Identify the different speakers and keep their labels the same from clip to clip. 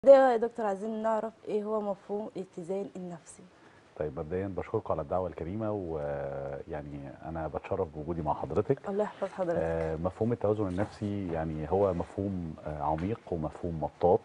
Speaker 1: ده يا دكتور عايزين نعرف ايه هو مفهوم الاتزان النفسي
Speaker 2: طيب مبدئيا بشكركم على الدعوه الكريمه ويعني انا بتشرف بوجودي مع حضرتك
Speaker 1: الله يحفظ حضرتك
Speaker 2: آه، مفهوم التوازن النفسي يعني هو مفهوم آه، عميق ومفهوم مطاط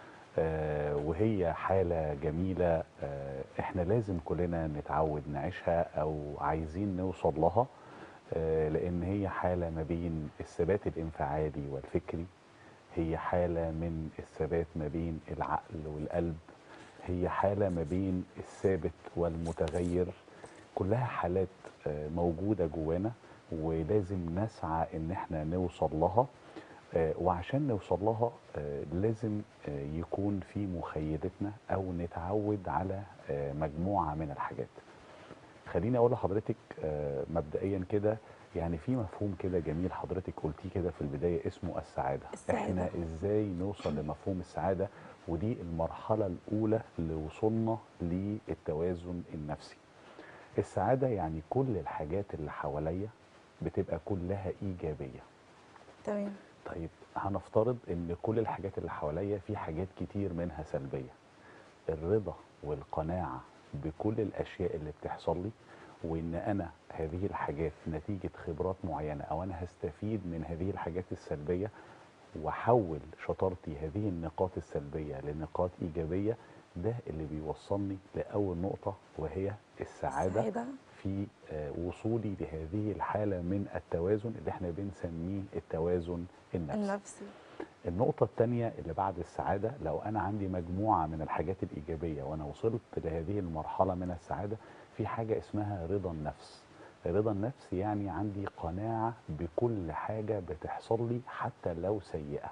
Speaker 2: آه، وهي حالة جميلة آه، احنا لازم كلنا نتعود نعيشها او عايزين نوصل لها آه، لان هي حالة ما بين الثبات الانفعالي والفكري هي حالة من الثبات ما بين العقل والقلب هي حالة ما بين الثابت والمتغير كلها حالات آه، موجودة جوانا ولازم نسعى ان احنا نوصل لها آه، وعشان نوصل لها آه، لازم آه، يكون في مخيلتنا او نتعود على آه، مجموعة من الحاجات خليني اقول لحضرتك آه، مبدئيا كده يعني في مفهوم كده جميل حضرتك قلتيه كده في البداية اسمه السعادة.
Speaker 1: السعادة.
Speaker 2: احنا ازاي نوصل لمفهوم السعادة ودي المرحلة الأولى اللي وصلنا للتوازن النفسي السعادة يعني كل الحاجات اللي حواليا بتبقى كلها إيجابية
Speaker 1: تمام
Speaker 2: طيب هنفترض ان كل الحاجات اللي حواليا في حاجات كتير منها سلبية الرضا والقناعة بكل الاشياء اللي بتحصل لي وان انا هذه الحاجات نتيجة خبرات معينة او انا هستفيد من هذه الحاجات السلبية واحول شطارتي هذه النقاط السلبية لنقاط ايجابية ده اللي بيوصلني لاول نقطة وهي السعادة
Speaker 1: السعادة.
Speaker 2: في آه، وصولي لهذه الحالة من التوازن اللي احنا بنسميه التوازن النفسي
Speaker 1: النفسي
Speaker 2: النقطة التانية اللي بعد السعادة لو أنا عندي مجموعة من الحاجات الإيجابية وأنا وصلت لهذه المرحلة من السعادة في حاجة اسمها رضا النفس رضا النفس يعني عندي قناعة بكل حاجة بتحصل لي حتى لو سيئة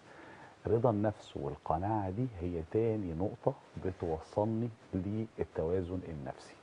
Speaker 2: رضا النفس والقناعة دي هي تاني نقطة بتوصلني للتوازن النفسي